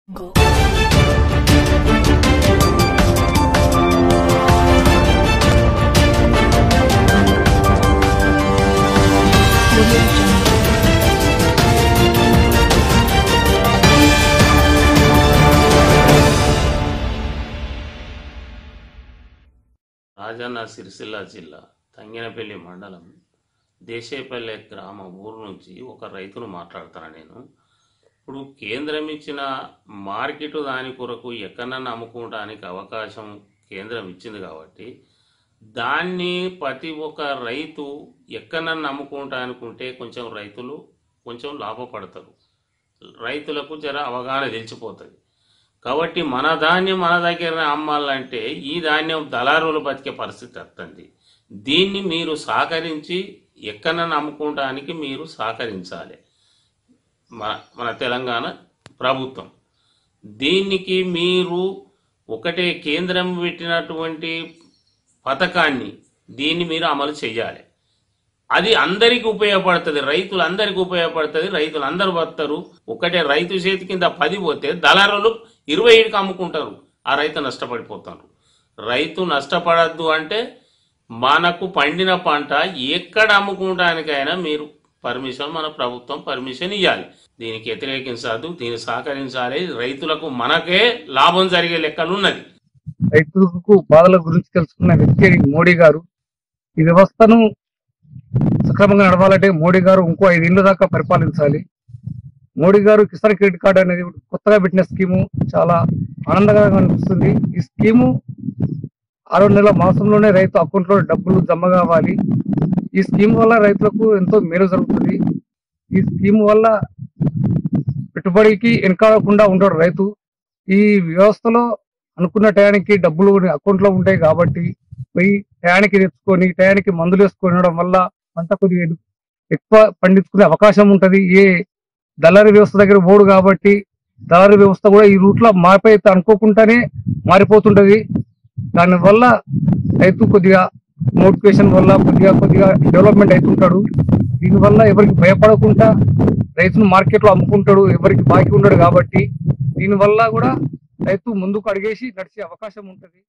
Go. Audio Jungle. Rajanna Sircilla జిల్లా తంగినపల్లి మండలం దేశేపల్లె గ్రామ ఊరు నుంచి ఒక రైతును మాట్లాడుతాను నేను ఇప్పుడు కేంద్రం ఇచ్చిన మార్కెట్ దాని కొరకు ఎక్కడన్నా అమ్ముకోవడానికి అవకాశం కేంద్రం ఇచ్చింది కాబట్టి దాన్ని ప్రతి ఒక్క రైతు ఎక్కడన్నా అమ్ముకుంటా అనుకుంటే కొంచెం రైతులు కొంచెం లాభపడతారు రైతులకు జర అవగాహన తెలిసిపోతుంది కాబట్టి మన ధాన్యం మన దగ్గర అమ్మాలంటే ఈ ధాన్యం దళారులు బతికే పరిస్థితి వస్తుంది దీన్ని మీరు సహకరించి ఎక్కడన్నా అమ్ముకోవడానికి మీరు సహకరించాలి మన మన తెలంగాణ ప్రభుత్వం దీనికి మీరు ఒకటే కేంద్రం పెట్టినటువంటి పథకాన్ని దీన్ని మీరు అమలు చేయాలి అది అందరికి ఉపయోగపడుతుంది రైతులందరికీ ఉపయోగపడుతుంది రైతులు అందరు బతారు ఒకటే రైతు చేతి కింద పది పోతే దళారులు ఇరవై ఏడుకి అమ్ముకుంటారు ఆ రైతు నష్టపడిపోతారు రైతు నష్టపడద్దు అంటే మనకు పండిన పంట ఎక్కడ అమ్ముకోవడానికైనా మీరు పర్మిషన్ మన ప్రభుత్వం పర్మిషన్ ఇవ్వాలి దీనికి వ్యతిరేకించద్దు దీన్ని సహకరించాలి రైతులకు మనకే లాభం జరిగే లెక్కలు ఉన్నది రైతులకు బాధల గురించి తెలుసుకున్న వ్యక్తి మోడీ గారు ఈ వ్యవస్థను సక్రమంగా నడవాలంటే మోడీ గారు ఇంకో ఐదేళ్ల దాకా పరిపాలించాలి మోడీ గారు కిసాన్ క్రెడిట్ కార్డు అనేది కొత్తగా పెట్టిన స్కీము చాలా ఆనందకరంగా అనిపిస్తుంది ఈ స్కీము ఆరో నెలల మాసంలోనే రైతు అకౌంట్ లో డబ్బులు జమ కావాలి ఈ స్కీమ్ వల్ల రైతులకు ఎంతో మేలు జరుగుతుంది ఈ స్కీమ్ వల్ల పెట్టుబడికి వెనకాడకుండా ఉంటాడు రైతు ఈ వ్యవస్థలో అనుకున్న టయానికి డబ్బులు అకౌంట్ లో ఉంటాయి కాబట్టి పోయి టయానికి తెచ్చుకొని టయానికి మందులు వేసుకొని ఉండడం వల్ల పంట కొద్దిగా ఎదు- ఎక్కువ పండించుకునే అవకాశం ఉంటది ఏ దళారీ వ్యవస్థ దగ్గర పోడు కాబట్టి దళారీ వ్యవస్థ కూడా ఈ రూట్ లో మారిపోయి అనుకోకుండానే మారిపోతుంటది దాని వల్ల రైతు కొద్దిగా మోటివేషన్ వల్ల కొద్దిగా కొద్దిగా డెవలప్మెంట్ అవుతుంటాడు దీనివల్ల ఎవరికి భయపడకుండా రైతును మార్కెట్ లో అమ్ముకుంటాడు ఎవరికి బాకీ ఉండడు కాబట్టి దీనివల్ల కూడా రైతు ముందుకు అడిగేసి నడిచే అవకాశం ఉంటది